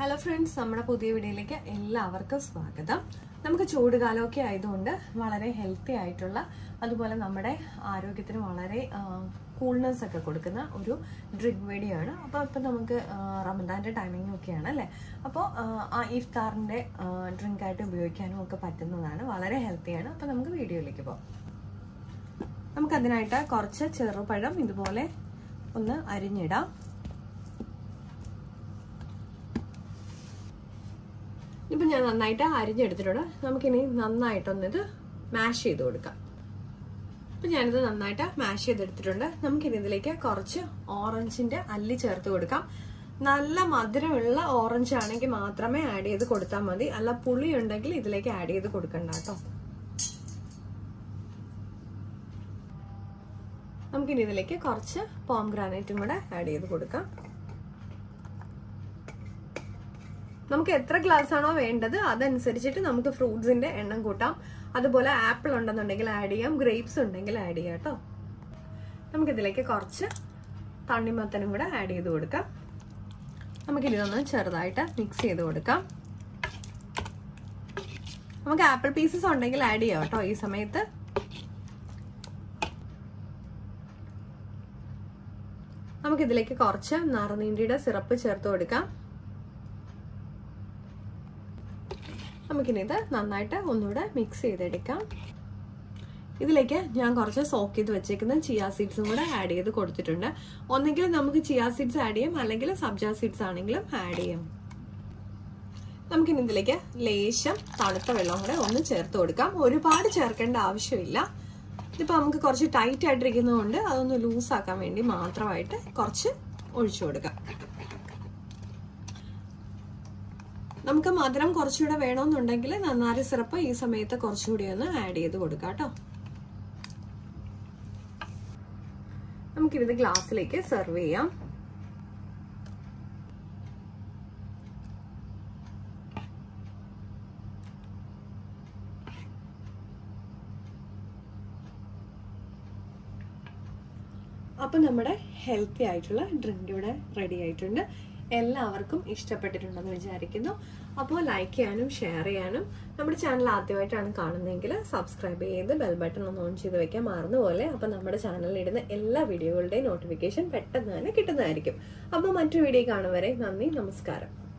hello friends നമ്മുടെ പുതിയ വീഡിയോയിലേക്ക് എല്ലാവർക്കും സ്വാഗതം നമുക്ക് ചൂടുകാലമൊക്കെ ആയതുകൊണ്ട് വളരെ ഹെൽത്തി ആയിട്ടുള്ള അതുപോലെ നമ്മുടെ ആരോഗ്യത്തിന് വളരെ കൂൾനെസ് ഒക്കെ കൊടുക്കുന്ന ഒരു ഡ്രിങ്ക് വീഡിയോ ആണ് അപ്പോൾ ഇപ്പം നമുക്ക് ആ, റമദാൻ്റെ ടൈമിംഗ് ഒക്കെയാണ് അല്ലേ അപ്പോൾ ആ ഇഫ്താറിൻ്റെ ഡ്രിങ്ക് ആയിട്ട് ഉപയോഗിക്കാനും ഒക്കെ പറ്റുന്നതാണ് വളരെ ഹെൽത്തിയാണ് അപ്പോൾ നമുക്ക് വീഡിയോയിലേക്ക് പോകാം നമുക്കതിനായിട്ട് കുറച്ച് ചെറുപഴം ഇതുപോലെ ഒന്ന് അരിഞ്ഞിടാം ഇപ്പം ഞാൻ നന്നായിട്ട് അരിഞ്ഞെടുത്തിട്ടുണ്ട് നമുക്കിനി നന്നായിട്ടൊന്നിത് മാഷ് ചെയ്ത് കൊടുക്കാം അപ്പം ഞാനിത് നന്നായിട്ട് മാഷ് ചെയ്തെടുത്തിട്ടുണ്ട് നമുക്കിനി ഇതിലേക്ക് കുറച്ച് ഓറഞ്ചിന്റെ അല്ലി ചേർത്ത് കൊടുക്കാം നല്ല മധുരമുള്ള ഓറഞ്ച് ആണെങ്കിൽ മാത്രമേ ആഡ് ചെയ്ത് കൊടുത്താൽ മതി അല്ല പുളി ഉണ്ടെങ്കിൽ ഇതിലേക്ക് ആഡ് ചെയ്ത് കൊടുക്കണ്ട കേട്ടോ നമുക്കിനി ഇതിലേക്ക് കുറച്ച് പോം ഗ്രാനൈറ്റും കൂടെ ആഡ് ചെയ്ത് കൊടുക്കാം നമുക്ക് എത്ര ഗ്ലാസ് ആണോ വേണ്ടത് അതനുസരിച്ചിട്ട് നമുക്ക് ഫ്രൂട്ട്സിന്റെ എണ്ണം കൂട്ടാം അതുപോലെ ആപ്പിൾ ഉണ്ടെന്നുണ്ടെങ്കിൽ ആഡ് ചെയ്യാം ഗ്രേപ്സ് ഉണ്ടെങ്കിൽ ആഡ് ചെയ്യാം കേട്ടോ നമുക്കിതിലേക്ക് കുറച്ച് തണ്ണിമത്തനും കൂടെ ആഡ് ചെയ്ത് കൊടുക്കാം നമുക്കിതൊന്ന് ചെറുതായിട്ട് മിക്സ് ചെയ്ത് കൊടുക്കാം നമുക്ക് ആപ്പിൾ പീസസ് ഉണ്ടെങ്കിൽ ആഡ് ചെയ്യാം കേട്ടോ ഈ സമയത്ത് നമുക്കിതിലേക്ക് കുറച്ച് നറുനീണ്ടിയുടെ സിറപ്പ് ചേർത്ത് കൊടുക്കാം നമുക്കിനി ഇത് നന്നായിട്ട് ഒന്നുകൂടെ മിക്സ് ചെയ്തെടുക്കാം ഇതിലേക്ക് ഞാൻ കുറച്ച് സോക്ക് ചെയ്ത് വെച്ചേക്കുന്ന ചിയാ സീഡ്സും കൂടെ ആഡ് ചെയ്ത് കൊടുത്തിട്ടുണ്ട് ഒന്നെങ്കിൽ നമുക്ക് ചിയാ സീഡ്സ് ആഡ് ചെയ്യാം അല്ലെങ്കിൽ സബ്ജാ സീഡ്സ് ആണെങ്കിലും ആഡ് ചെയ്യാം നമുക്കിനി ഇതിലേക്ക് ലേശം തണുത്ത വെള്ളം കൂടെ ഒന്ന് ചേർത്ത് കൊടുക്കാം ഒരുപാട് ചേർക്കേണ്ട ആവശ്യമില്ല ഇതിപ്പോൾ നമുക്ക് കുറച്ച് ടൈറ്റ് ആയിട്ടിരിക്കുന്നതുകൊണ്ട് അതൊന്ന് ലൂസാക്കാൻ വേണ്ടി മാത്രമായിട്ട് കുറച്ച് ഒഴിച്ചു കൊടുക്കാം നമുക്ക് മധുരം കുറച്ചുകൂടെ വേണമെന്നുണ്ടെങ്കിൽ നന്നാരി സിറപ്പ് ഈ സമയത്ത് കുറച്ചുകൂടി ഒന്ന് ആഡ് ചെയ്ത് കൊടുക്കാം കേട്ടോ നമുക്കിത് ഗ്ലാസ്സിലേക്ക് സെർവ് ചെയ്യാം അപ്പം നമ്മുടെ ഹെൽത്തി ആയിട്ടുള്ള ഡ്രിങ്ക് ഇവിടെ റെഡി ആയിട്ടുണ്ട് എല്ലാവർക്കും ഇഷ്ടപ്പെട്ടിട്ടുണ്ടെന്ന് വിചാരിക്കുന്നു അപ്പോൾ ലൈക്ക് ചെയ്യാനും ഷെയർ ചെയ്യാനും നമ്മുടെ ചാനൽ ആദ്യമായിട്ടാണ് കാണുന്നതെങ്കിൽ സബ്സ്ക്രൈബ് ചെയ്ത് ബെൽ ബട്ടൺ ഒന്ന് ഓൺ ചെയ്ത് വെക്കാൻ മറന്നുപോലെ അപ്പോൾ നമ്മുടെ ചാനലിൽ ഇടുന്ന എല്ലാ വീഡിയോകളുടെയും നോട്ടിഫിക്കേഷൻ പെട്ടെന്ന് തന്നെ കിട്ടുന്നതായിരിക്കും അപ്പോൾ മറ്റു വീഡിയോ കാണും വരെ നന്ദി നമസ്കാരം